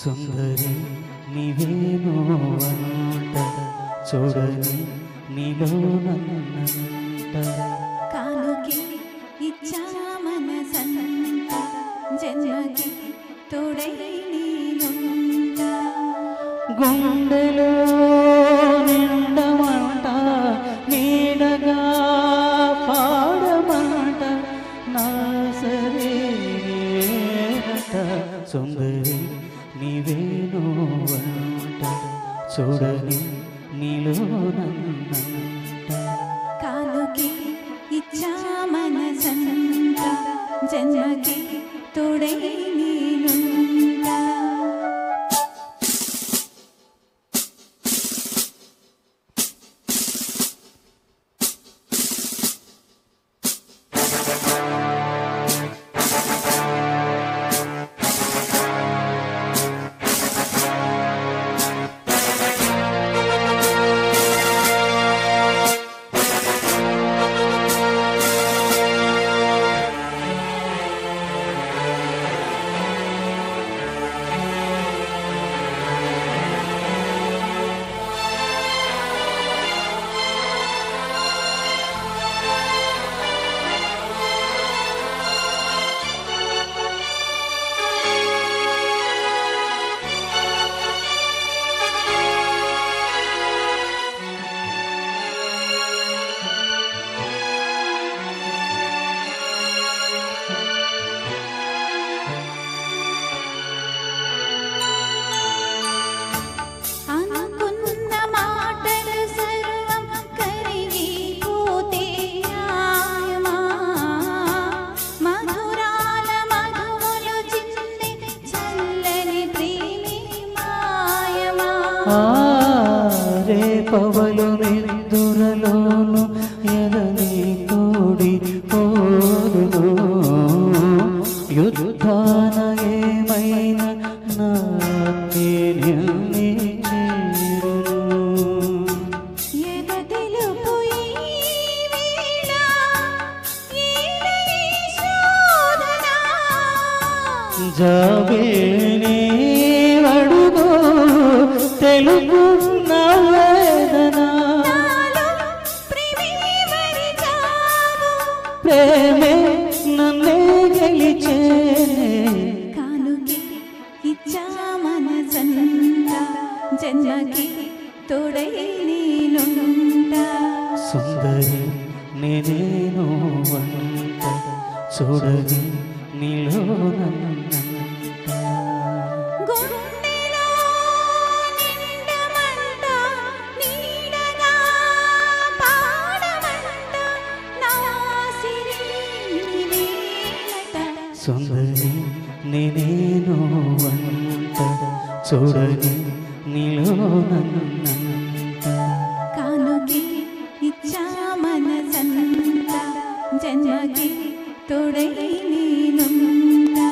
సుందరి నీవేనో అంట చూడని నీలో నన్నంట కానుకి ఇచ్చా మనసంత జన్మకి తోడై నేనుంటా గుండెలో నిండమంట నీడగా పాడమంట నా సరే నీవేనట సుందరి నీవేనో అంట చూడని నీలో నన్నంట కానుకి ఇచ్చా మనసంత జన్మకి తోడై నేనుంటా అనుకున్న మాటలు సర్వం కరిగిపోతే న్యాయమా మధురాల మధువులు చింది చల్లని ప్రేమి మాయమా రేపవలు నిద్దురలోను ఎదని తోడి పోరును యుద్ధాన ఏమైనా నా నిన్నే చేరును ఎద తెలుపు ఈ వీణ, ఈలే శోధన. జాబేని అడుగు తెలుగు నా వేదన నాలో ప్రేమే మరిచావు. ప్రేమే నన్నే గెలిచేనే కానుకి ఇచ్చా మనసంత జన్మకి తోడై నేనుంటా సుందరి నేనేనో వంట చూడని నీలో నన్నంట గుండెలో నిండమంట నీడగా పాడమంట నా సిరి నీవేనట సుందరి నేనేనో వంట చూడని నీలో నన్నంట కానుకి ఇచ్చా మనసంత జన్మకి తోడై నేనుంటా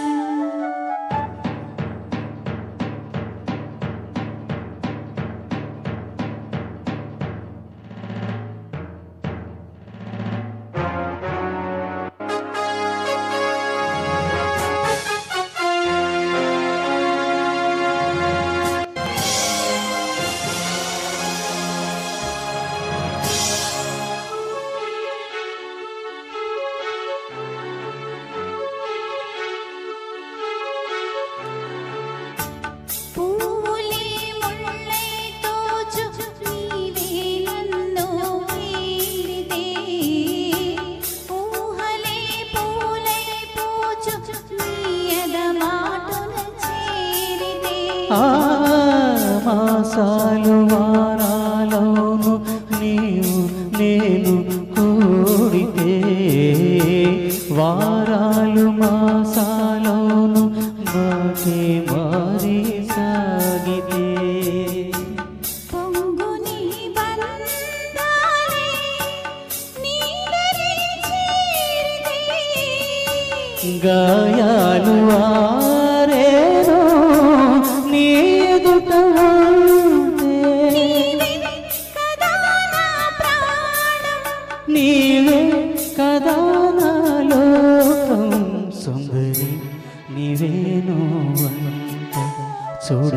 పూలే ముళ్ళై తోచు నీవే నన్ను వీడితే ఊహలే పూలై పూచు నీయద మాటున చేరితే ఆ మాసాలు వారాలోను నీవు నేను కూడితే వారాలు మాసాలోను మాటే మారి సాగితే పొంగుని బంధాలే నీడనే చేరితే గాయాలు ఆరేనో నీ ఎదుట ఉంటే నీవే కదా నా ప్రాణం నీవే కదా నా లోకం సుందరి నీవేనో అంట చూడ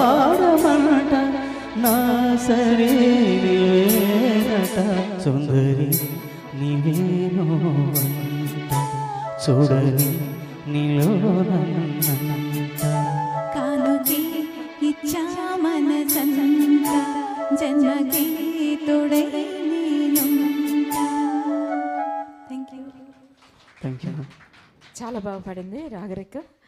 పాడమంట నా సరే నీవేనట సుందరి నీవేనో అంట చూడని నీలో నన్నంట కానుకే ఇచ్చా మనసంత జన్మకి తోడై నేనుంటా థ్యాంక్ యూ థ్యాంక్ యూ చాలా బాగా పాడింది రాగరిక